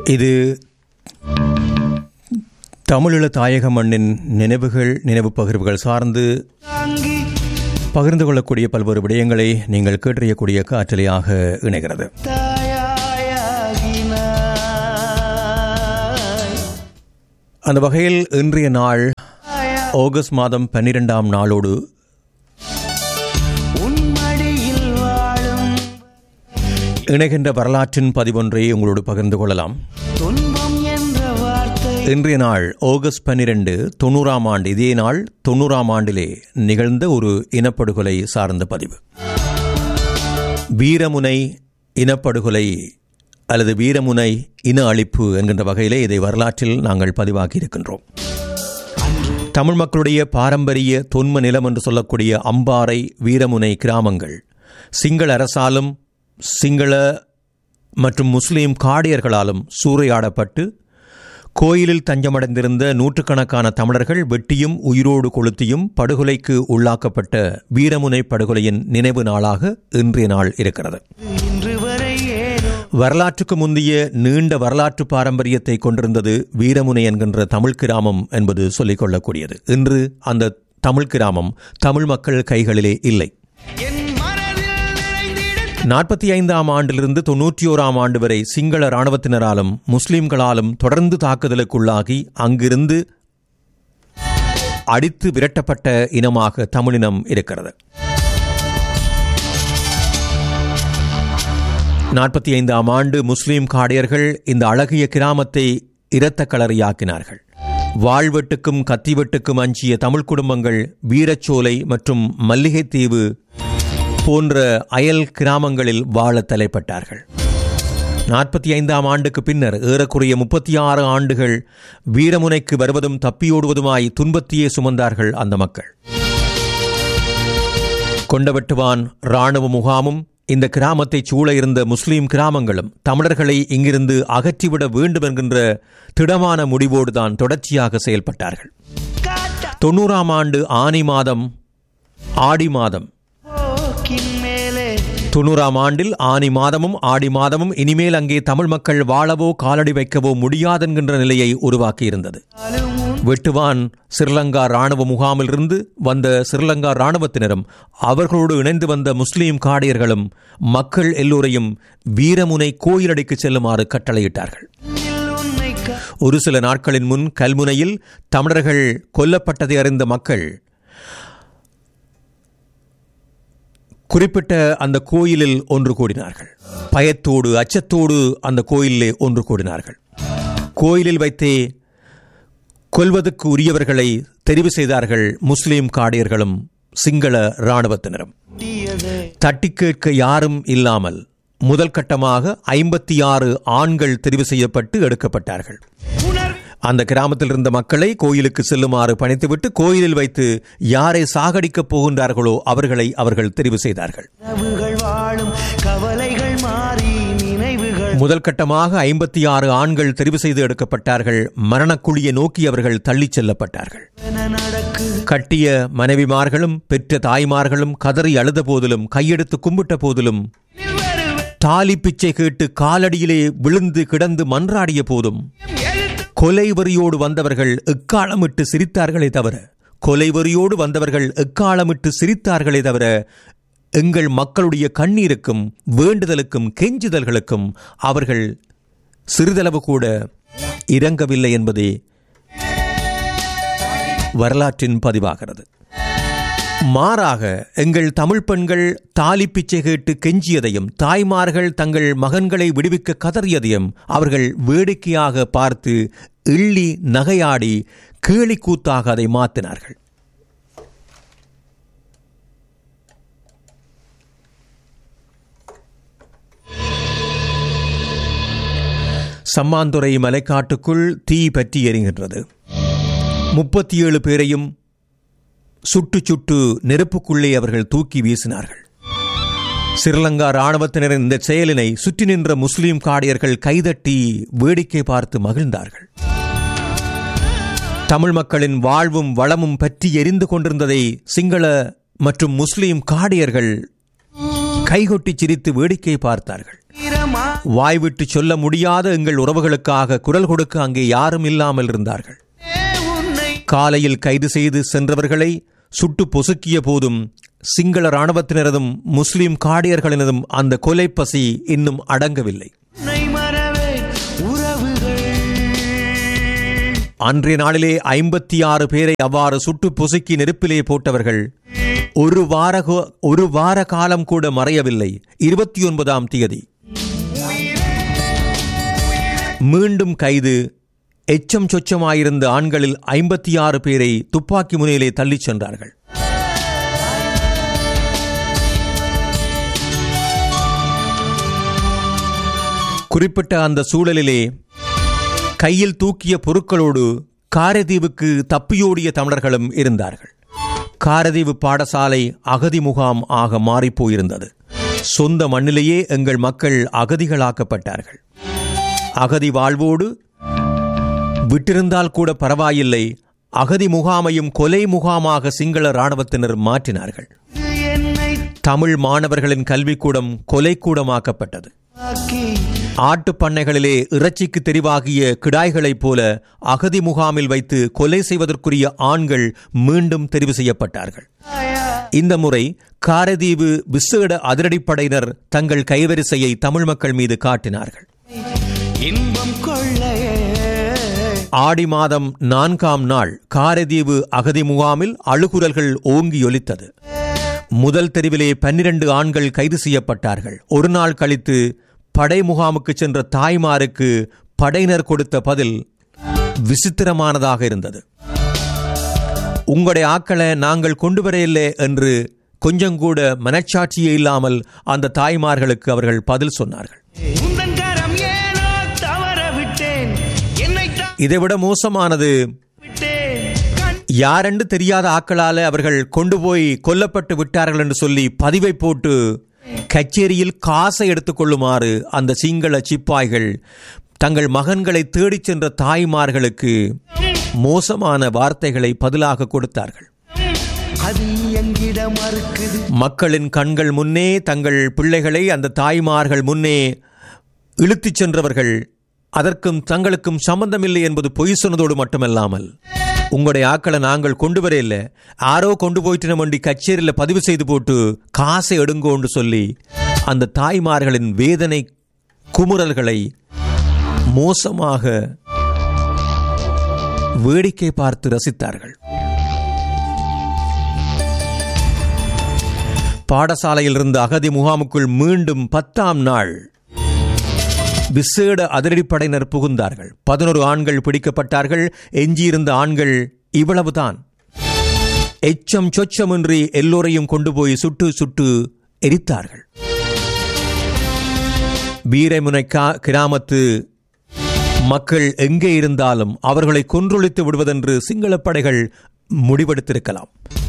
இது தமிழீழ தாயக மண்ணின் நினைவுகள் நினைவு பகிர்வுகள் சார்ந்து தாங்கி பகிர்ந்து கொள்ளக்கூடிய பல்வேறு விடயங்களை நீங்கள் கேட்டறியக்கூடிய காற்றலையாக இணைகிறது தாயாகினாய் அந்த வகையில் இன்றைய நாள் ஆகஸ்ட் மாதம் பன்னிரெண்டாம் நாளோடு உன் மடியில் வாழும் இணைகின்ற வரலாற்றின் பதிவொன்றை உங்களோடு பகிர்ந்து கொள்ளலாம் துன்பம் என்ற வார்த்தை இன்றைய நாள் ஆகஸ்ட் பன்னிரண்டு தொண்ணூறாம் ஆண்டு இதே நாள் தொண்ணூறாம் ஆண்டிலே நிகழ்ந்த ஒரு இனப்படுகொலை சார்ந்த பதிவு வீரமுனை இனப்படுகொலை அல்லது வீரமுனை இன அழிப்பு என்கின்ற வகையிலே இதை வரலாற்றில் நாங்கள் பதிவாக்கி இருக்கின்றோம் தமிழ் மக்களுடைய பாரம்பரிய தொன்ம நிலம் என்று சொல்லக்கூடிய அம்பாறை வீரமுனை கிராமங்கள் சிங்கள அரசாலும் சிங்கள மற்றும் முஸ்லீம் காடியர்களாலும் சூறையாடப்பட்டு கோயிலில் தஞ்சமடைந்திருந்த நூற்றுக்கணக்கான தமிழர்கள் வெட்டியும் உயிரோடு கொளுத்தியும் படுகொலைக்கு உள்ளாக்கப்பட்ட வீரமுனை படுகொலையின் நினைவு நாளாக இன்றைய நாள் இருக்கிறது இன்று வரை ஏனோ வரலாற்றுக்கு முந்தைய நீண்ட வரலாற்று பாரம்பரியத்தை கொண்டிருந்தது வீரமுனை என்கின்ற தமிழ் கிராமம் என்பது சொல்லிக் கொள்ளக்கூடியது இன்று அந்த தமிழ் கிராமம் தமிழ் மக்கள் கைகளிலே இல்லை என் மனதில் நிறைந்திட நாற்பத்தி ஐந்தாம் ஆண்டிலிருந்து தொன்னூற்றி ஓராம் ஆண்டு வரை சிங்கள இராணுவத்தினராலும் முஸ்லிம்களாலும் தொடர்ந்து தாக்குதலுக்குள்ளாகி அங்கிருந்து அடித்து விரட்டப்பட்ட இனமாக தமிழினம் இருக்கிறது நாற்பத்தி ஐந்தாம் ஆண்டு முஸ்லிம் காடியர்கள் இந்த அழகிய கிராமத்தை இரத்த களறியாக்கினார்கள் வாழ்வெட்டுக்கும் கத்திவெட்டுக்கும் அஞ்சிய தமிழ் குடும்பங்கள் வீரச்சோலை மற்றும் மல்லிகைத்தீவு போன்ற அயல் கிராமங்களில் வாழ தலைப்பட்டார்கள் நாற்பத்தி ஐந்தாம் ஆண்டுக்கு பின்னர் ஏறக்குறைய முப்பத்தி ஆறு ஆண்டுகள் வீரமுனைக்கு வருவதும் தப்பியோடுவதுமாய் துன்பத்தையே சுமந்தார்கள் அந்த மக்கள் கொண்டவெட்டுவான் இராணுவ முகாமும் இந்த கிராமத்தை சூழ இருந்த முஸ்லீம் கிராமங்களும் தமிழர்களை இங்கிருந்து அகற்றிவிட வேண்டும் என்கின்ற திடமான முடிவோடுதான் தொடர்ச்சியாக செயல்பட்டார்கள் காட்டா தொண்ணூறாம் ஆண்டு ஆனி மாதம் ஆடி மாதம் போக்கின் மேலே தொண்ணூறாம் ஆண்டில் ஆனி மாதமும் ஆடி மாதமும் இனிமேல் அங்கே தமிழ் மக்கள் வாழவோ காலடி வைக்கவோ முடியாதென்கின்ற நிலையை உருவாக்கியிருந்தது அழும் உன் வெட்டுவான் ஸ்ரீலங்கா ராணுவ முகாமிலிருந்து வந்த ஸ்ரீலங்கா ராணுவத்தினரும் அவர்களோடு இணைந்து வந்த முஸ்லீம் காடியர்களும் மக்கள் எல்லோரையும் வீரமுனை கோயிலடிக்கு செல்லுமாறு கட்டளையிட்டார்கள் உன்னை கா ஒரு சில நாட்களின் முன் கல்முனையில் தமிழர்கள் கொல்லப்பட்டதை அறிந்த மக்கள் குறிப்பிட்ட அந்த கோயிலில் ஒன்று கூடினார்கள் பயத்தோடு அச்சத்தோடு அந்த கோயிலிலே ஒன்று கூடினார்கள் கோயிலில் வைத்தே கொல்வதற்கு உரியவர்களை தெரிவு செய்தார்கள் முஸ்லீம் காடியர்களும் சிங்கள இராணுவத்தினரும் தீயதே தட்டி கேட்க யாரும் இல்லாமல் முதல் கட்டமாக ஐம்பத்தி ஆறு ஆண்கள் தெரிவு செய்யப்பட்டு எடுக்கப்பட்டார்கள் உணர் அந்த கிராமத்தில் இருந்த மக்களை கோயிலுக்கு செல்லுமாறு பணித்துவிட்டு கோயிலில் வைத்து யாரை சாகடிக்கப் போகின்றார்களோ அவர்களை அவர்கள் தெரிவு செய்தார்கள் கனவுகள் வாழும் கவலைகள் மாறி நினைவுகள் முதல் கட்டமாக ஐம்பத்தி ஆறு ஆண்கள் தெரிவு செய்து எடுக்கப்பட்டார்கள் மரணக்குழியை நோக்கி அவர்கள் தள்ளிச் செல்லப்பட்டார்கள் என நடக்கு கட்டிய மனைவிமார்களும் பெற்ற தாய்மார்களும் கதறி அழுத போதிலும் கையெடுத்து கும்பிட்ட போதிலும் தாலி பிச்சை கேட்டு காலடியிலே விழுந்து கிடந்து மன்றாடிய போதும் கொலை வெறியோடு வந்தவர்கள் எக்காலமிட்டு சிரித்தார்களே தவிர கொலை வெறியோடு வந்தவர்கள் எக்காலமிட்டு சிரித்தார்களே தவிர எங்கள் மக்களுடைய கண்ணீருக்கும் வேண்டுதலுக்கும் கெஞ்சுதல்களுக்கும் அவர்கள் சிறிதளவு கூட இறங்கவில்லை என்பதே வரலாற்றின் பதிவாகிறது மாறாக எங்கள் தமிழ் பெண்கள் தாலி பிச்சை கேட்டு கெஞ்சியதையும் தாய்மார்கள் தங்கள் மகன்களை விடுவிக்க கதறியதையும் அவர்கள் வேடிக்கையாக பார்த்து இள்ளி நகையாடி கேலிக்கூத்தாக அதை மாற்றினார்கள் சம்மாந்துறை மலைக்காட்டுக்குள் தீ பற்றி எரிகின்றது முப்பத்தி ஏழு பேரையும் சுட்டு சுட்டு நெருப்புக்குள்ளே அவர்கள் தூக்கி வீசினார்கள் ஸ்ரீலங்கா ராணுவத்தினரின் இந்த செயலினை சுற்றி நின்ற முஸ்லிம் காடியர்கள் கைதட்டி வேடிக்கை பார்த்து மகிழ்ந்தார்கள் தமிழ் மக்களின் வாழ்வும் வளமும் பற்றி எரிந்து கொண்டிருந்ததை சிங்கள மற்றும் முஸ்லிம் காடியர்கள் கைகொட்டி சிரித்து வேடிக்கை பார்த்தார்கள் ஈரமா வாய்விட்டு சொல்ல முடியாத எங்கள் உறவுகளுக்காக குரல் கொடுக்க அங்கே யாரும் இல்லாமல் இருந்தார்கள் உன்னை காலையில் கைது செய்து சென்றவர்களை சுட்டு பொசுக்கிய போதும் சிங்கள இராணுவத்தினரதும் முஸ்லிம் காடியர்களினதும் அந்த கொலை பசி இன்னும் அடங்கவில்லை உன்னை மறவே உறவுகள் அன்றைய நாளிலே ஐம்பத்தி ஆறு பேரை அவ்வாறு சுட்டு பொசுக்கி நெருப்பிலே போட்டவர்கள் ஒரு வார கோ- ஒரு வார காலம் கூட மறையவில்லை இருபத்தி ஒன்பதாம் தேதி மீண்டும் கைது எச்சம் சொச்சமாயிருந்த ஆண்களில் ஐம்பத்தி ஆறு பேரை துப்பாக்கி முனையிலே தள்ளிச் சென்றார்கள் குறிப்பிட்ட அந்த சூழலிலே கையில் தூக்கிய பொருட்களோடு காரதீவுக்கு தப்பியோடிய தமிழர்களும் இருந்தார்கள் காரதீவு பாடசாலை அகதி முகாம் ஆக மாறிப்போயிருந்தது சொந்த மண்ணிலேயே எங்கள் மக்கள் அகதிகளாக்கப்பட்டார்கள் அகதி வாழ்வோடு விட்டிருந்தால் கூட பரவாயில்லை அகதி முகாமையும் கொலை முகாமாக சிங்கள இராணுவத்தினர் மாற்றினார்கள் இது என்னை தமிழ் மாணவர்களின் கல்விக்கூடம் கொலைக்கூடமாக்கப்பட்டது தாக்கி ஆட்டுப் பண்ணைகளிலே இறைச்சிக்கு தெரிவாகிய கிடாய்களைப் போல அகதி முகாமில் வைத்து கொலை செய்வதற்குரிய ஆண்கள் மீண்டும் தெரிவு செய்யப்பட்டார்கள் இந்த முறை காரதீவு விசேட அதிரடிப்படையினர் தங்கள் கைவரிசையை தமிழ் மக்கள் மீது காட்டினார்கள் இன்பம் கொள்ளையே ஆடி மாதம் நான்காம் நாள் காரதீவு அகதி முகாமில் அழுகுரல்கள் ஓங்கி ஒலித்தது முதல் தெருவிலே பன்னிரண்டு ஆண்கள் கைது செய்யப்பட்டார்கள் ஒரு நாள் கழித்து படை முகாமுக்கு சென்ற தாய்மாருக்கு படையினர் கொடுத்த பதில் விசித்திரமானதாக இருந்தது உங்களுடைய ஆக்களை நாங்கள் கொண்டு வரையில்லை என்று கொஞ்சம் கூட மனச்சாட்சியே இல்லாமல் அந்த தாய்மார்களுக்கு அவர்கள் பதில் சொன்னார்கள் உந்தன் கரம் ஏனோ தவற விட்டேன் என்னை இதைவிட மோசமானது விட்டேன் கண் யாரென்று தெரியாத ஆக்களால அவர்கள் கொண்டு போய் கொல்லப்பட்டு விட்டார்கள் என்று சொல்லி பதிவை போட்டு கச்சேரியில் காசை எடுத்துக்கொள்ளுமாறு அந்த சிங்கள சிப்பாய்கள் தங்கள் மகன்களை தேடிச் சென்ற தாய்மார்களுக்கு மோசமான வார்த்தைகளை பதிலாக கொடுத்தார்கள் அது எங்கிட மறுக்குது மக்களின் கண்கள் முன்னே தங்கள் பிள்ளைகளை அந்த தாய்மார்கள் முன்னே இழுத்துச் சென்றவர்கள் அதற்கும் தங்களுக்கும் சம்பந்தமில்லை என்பது பொய் சொன்னதோடு மட்டுமல்லாமல் உங்களுடைய ஆக்களை நாங்கள் கொண்டு வர இல்லை யாரோ கொண்டு போயிட்டு நம்ம கச்சேரியில் பதிவு செய்து போட்டு காசை எடுங்கோன்னு சொல்லி அந்த தாய்மார்களின் வேதனை குமுறல்களை மோசமாக வேடிக்கை பார்த்து ரசித்தார்கள் பாடசாலையில் இருந்த அகதி முகாமுக்குள் மீண்டும் பத்தாம் நாள் விசேட அதிரடிப்படையினர் புகுந்தார்கள் பதினொரு ஆண்கள் பிடிக்கப்பட்டார்கள் எஞ்சியிருந்த ஆண்கள் இவ்வளவுதான் எச்சம் சொச்சமின்றி எல்லோரையும் கொண்டு போய் சுட்டு சுட்டு எரித்தார்கள் வீரமுனை கா- கிராமத்து மக்கள் எங்கே இருந்தாலும் அவர்களை கொன்றொழித்து விடுவதென்று சிங்களப் படைகள் முடிவெடுத்திருக்கலாம்